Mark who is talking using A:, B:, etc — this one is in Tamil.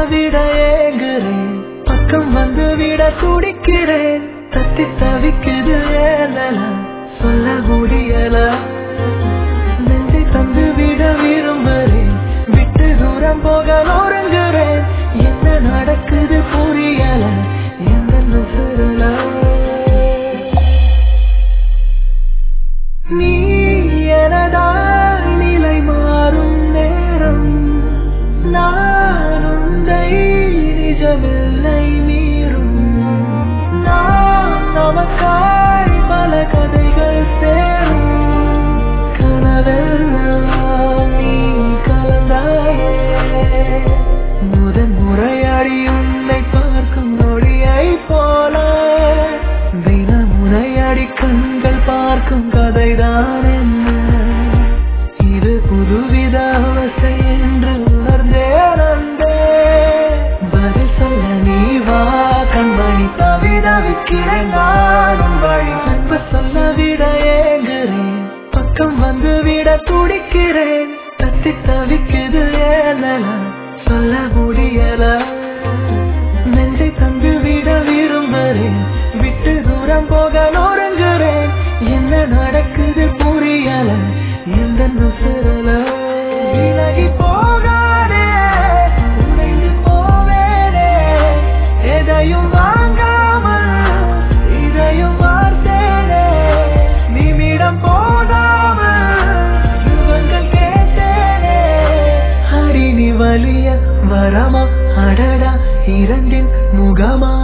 A: விட ஏங்குறேன் பக்கம் வந்து விட துடிக்கிறேன் தத்தி தவிக்குது ஏனல சொல்ல முடியல நெஞ்சை தந்து விட விரும்புறேன் விட்டு தூரம் போக நோருங்குறேன் என்ன நடக்குது புரியல எந்த நுசுறல நீ எனதால் நிலை மாறும் நேரம் நான் உந்தை நிஜமில்லை மீறும் நான் நமக்காய் பல கதைகள் சேரும் கனவெல்லாம் நீ கலந்தாயே முதன் முறையாடி உன்னை பார்க்கும் நொடியை போல தினமுறையாடி கண்கள் பார்க்கும் கதைதான் என்ன இது புதுவித அவஸ்தை என்று உணர்ந்தேன் அன்பே பதில் சொல்ல நீ வா கண்மணி தவிதவிக்கிறேன் நானும் வழி அன்பு சொல்ல விட ஏங்குறேன் பக்கம் வந்து விட துடிக்கிறேன் தத்தி தவிக்குது ஏனல சொல்ல முடியல நெஞ்சை தந்து விட விரும்புறேன் விட்டு தூரம் போக நோருங்குறேன் என்ன நடக்குது புரியல எந்த நுசுறல விலகி போகாதே உடைந்து போவேனே எதையும் வாங்காமல் இதையும் வார்த்தேனே நிமிடம் போதாமல் யுகங்கள் கேட்டேனே ஹரிணி வலிய வரமா அடடா இரண்டின் முகமா